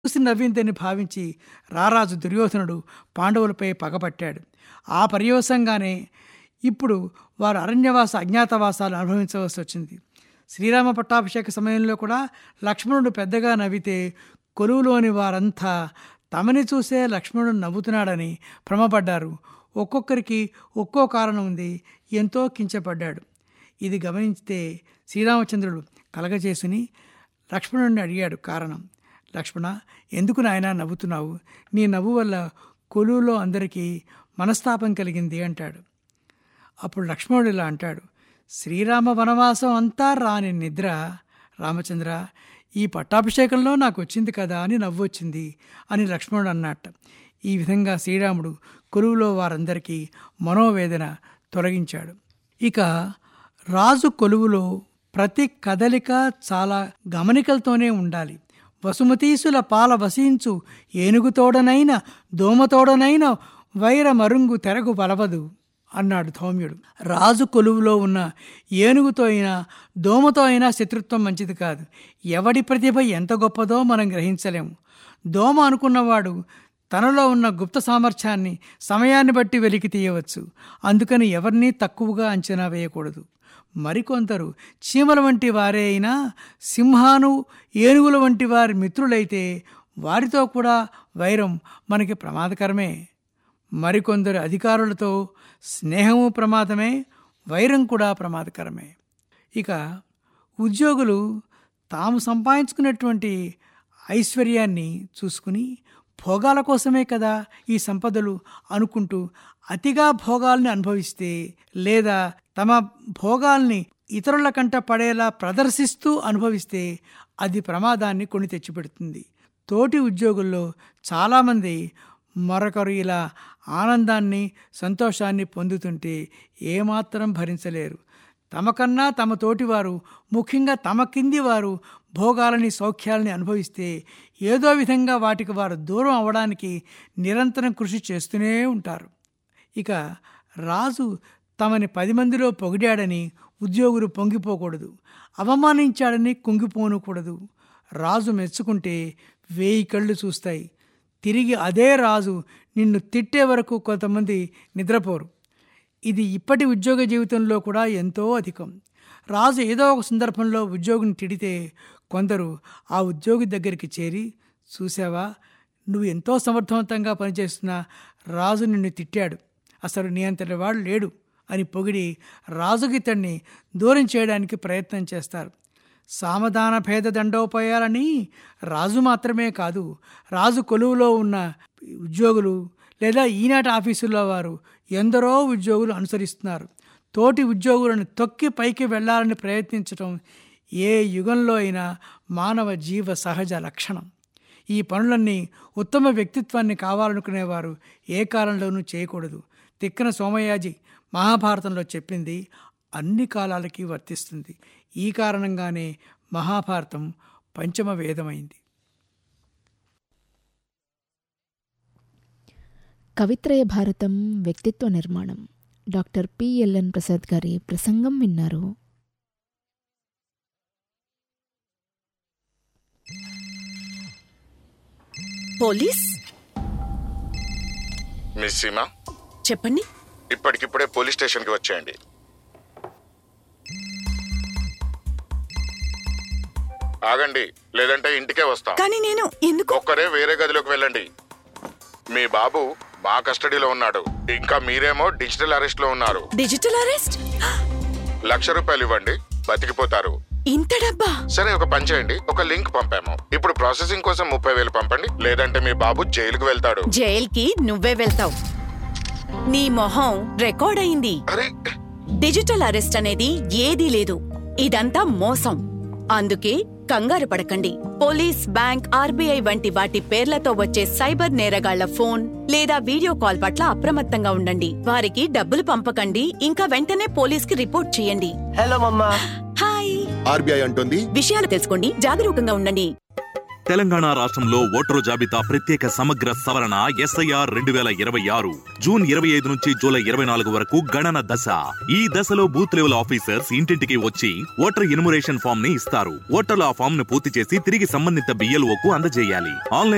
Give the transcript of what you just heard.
చూసి నవ్విందని భావించి రారాజు దుర్యోధనుడు పాండవులపై పగపట్టాడు ఆ పర్యవసంగానే ఇప్పుడు వారు అరణ్యవాస అజ్ఞాతవాసాలు అనుభవించవలసి వచ్చింది శ్రీరామ పట్టాభిషేక సమయంలో కూడా లక్ష్మణుడు పెద్దగా నవ్వితే కొలువులోని వారంతా తమని చూసే లక్ష్మణుడు నవ్వుతున్నాడని భ్రమపడ్డారు ఒక్కొక్కరికి ఒక్కో కారణం ఉంది ఎంతో కించపడ్డాడు ఇది గమనించితే శ్రీరామచంద్రుడు కలగజేసుని లక్ష్మణుడిని అడిగాడు కారణం లక్ష్మణ ఎందుకు నాయన నవ్వుతున్నావు నీ నవ్వు వల్ల కొలువులో అందరికీ మనస్తాపం కలిగింది అంటాడు అప్పుడు లక్ష్మణుడు ఇలా అంటాడు శ్రీరామ వనవాసం అంతా రాని నిద్ర రామచంద్ర ఈ పట్టాభిషేకంలో నాకు వచ్చింది కదా అని నవ్వు వచ్చింది అని లక్ష్మణుడు అన్నట్ట ఈ విధంగా శ్రీరాముడు కొలువులో వారందరికీ మనోవేదన తొలగించాడు ఇక రాజు కొలువులో ప్రతి కదలిక చాలా గమనికలతోనే ఉండాలి వసుమతీసుల పాల వసించు ఏనుగుతోడనైన దోమతోడనైన వైర మరుంగు తెరగు బలవదు అన్నాడు ధౌమ్యుడు రాజు కొలువులో ఉన్న ఏనుగుతో అయినా దోమతో అయినా శత్రుత్వం మంచిది కాదు ఎవడి ప్రతిభ ఎంత గొప్పదో మనం గ్రహించలేము దోమ అనుకున్నవాడు తనలో ఉన్న గుప్త సామర్థ్యాన్ని సమయాన్ని బట్టి వెలికి తీయవచ్చు అందుకని ఎవరినీ తక్కువగా అంచనా వేయకూడదు మరికొందరు చీమల వంటి వారే అయినా సింహాను ఏనుగుల వంటి వారి మిత్రులైతే వారితో కూడా వైరం మనకి ప్రమాదకరమే మరికొందరు అధికారులతో స్నేహము ప్రమాదమే వైరం కూడా ప్రమాదకరమే ఇక ఉద్యోగులు తాము సంపాదించుకున్నటువంటి ఐశ్వర్యాన్ని చూసుకుని భోగాల కోసమే కదా ఈ సంపదలు అనుకుంటూ అతిగా భోగాల్ని అనుభవిస్తే లేదా తమ భోగాల్ని ఇతరుల కంట పడేలా ప్రదర్శిస్తూ అనుభవిస్తే అది ప్రమాదాన్ని కొని తెచ్చిపెడుతుంది తోటి ఉద్యోగుల్లో చాలామంది మరొకరు ఇలా ఆనందాన్ని సంతోషాన్ని పొందుతుంటే ఏమాత్రం భరించలేరు తమకన్నా తమ తోటివారు ముఖ్యంగా తమ కింది వారు భోగాలని సౌఖ్యాలని అనుభవిస్తే ఏదో విధంగా వాటికి వారు దూరం అవడానికి నిరంతరం కృషి చేస్తూనే ఉంటారు ఇక రాజు తమని పది మందిలో పొగిడాడని ఉద్యోగులు పొంగిపోకూడదు అవమానించాడని కుంగిపోనకూడదు రాజు మెచ్చుకుంటే వేయి కళ్ళు చూస్తాయి తిరిగి అదే రాజు నిన్ను తిట్టే వరకు కొంతమంది నిద్రపోరు ఇది ఇప్పటి ఉద్యోగ జీవితంలో కూడా ఎంతో అధికం రాజు ఏదో ఒక సందర్భంలో ఉద్యోగిని తిడితే కొందరు ఆ ఉద్యోగి దగ్గరికి చేరి చూసావా నువ్వు ఎంతో సమర్థవంతంగా పనిచేస్తున్నా రాజు నిన్ను తిట్టాడు అసలు నీ అంతటి వాడు లేడు అని పొగిడి రాజుకి తన్ని దూరం చేయడానికి ప్రయత్నం చేస్తారు సామధాన భేద దండోపాయాలని రాజు మాత్రమే కాదు రాజు కొలువులో ఉన్న ఉద్యోగులు లేదా ఈనాటి ఆఫీసుల్లో వారు ఎందరో ఉద్యోగులు అనుసరిస్తున్నారు తోటి ఉద్యోగులను తొక్కి పైకి వెళ్ళాలని ప్రయత్నించడం ఏ యుగంలో అయినా మానవ జీవ సహజ లక్షణం ఈ పనులన్నీ ఉత్తమ వ్యక్తిత్వాన్ని కావాలనుకునేవారు ఏ కాలంలోనూ చేయకూడదు తిక్కన సోమయాజి మహాభారతంలో చెప్పింది అన్ని కాలాలకి వర్తిస్తుంది ఈ కారణంగానే మహాభారతం పంచమ వేదమైంది కవిత్రయ భారతం వ్యక్తిత్వ నిర్మాణం డాక్టర్ పిఎల్ఎన్ ప్రసాద్ గారి ప్రసంగం విన్నారు పోలీస్ మిస్ సీమా చెప్పండి ఇప్పటికిప్పుడే పోలీస్ స్టేషన్కి వచ్చేయండి ఆగండి లేదంటే ఇంటికే వస్తాం కానీ నేను ఎందుకు ఒక్కరే వేరే గదిలోకి వెళ్ళండి మీ బాబు మా కస్టడీలో ఉన్నాడు ఇంకా మీరేమో డిజిటల్ అరెస్ట్ లో ఉన్నారు డిజిటల్ అరెస్ట్ లక్ష రూపాయలు ఇవ్వండి బతికిపోతారు ఇంత డబ్బా సరే ఒక పని చేయండి ఒక లింక్ పంపాము ఇప్పుడు ప్రాసెసింగ్ కోసం ముప్పై వేలు పంపండి లేదంటే మీ బాబు జైలుకు వెళ్తాడు జైల్కి నువ్వే వెళ్తావు నీ మొహం రికార్డ్ అయింది అరే డిజిటల్ అరెస్ట్ అనేది ఏదీ లేదు ఇదంతా మోసం అందుకే కంగారు పడకండి పోలీస్ బ్యాంక్ ఆర్బీఐ వంటి వాటి పేర్లతో వచ్చే సైబర్ నేరగాళ్ల ఫోన్ లేదా వీడియో కాల్ పట్ల అప్రమత్తంగా ఉండండి వారికి డబ్బులు పంపకండి ఇంకా వెంటనే పోలీస్ కి రిపోర్ట్ చేయండి హలో మమ్మా హాయ్ ఆర్బీఐ అంటుంది విషయాలు తెలుసుకోండి జాగరూకంగా ఉండండి తెలంగాణ రాష్ట్రంలో ఓటరు జాబితా ప్రత్యేక సమగ్ర సవరణ ఎస్ఐఆర్ రెండు వేల ఇరవై ఆరు జూన్ ఇరవై ఐదు నుంచి జూలై ఇరవై నాలుగు వరకు గణన దశ ఈ దశలో బూత్ లెవెల్ ఆఫీసర్స్ ఇంటింటికి వచ్చి ఓటర్ ఇనుమరేషన్ ఫామ్ ని ఇస్తారు ఓటర్లు ఆ ఫామ్ ను పూర్తి చేసి తిరిగి సంబంధిత బిఎల్ఓ కు అందజేయాలి ఆన్లైన్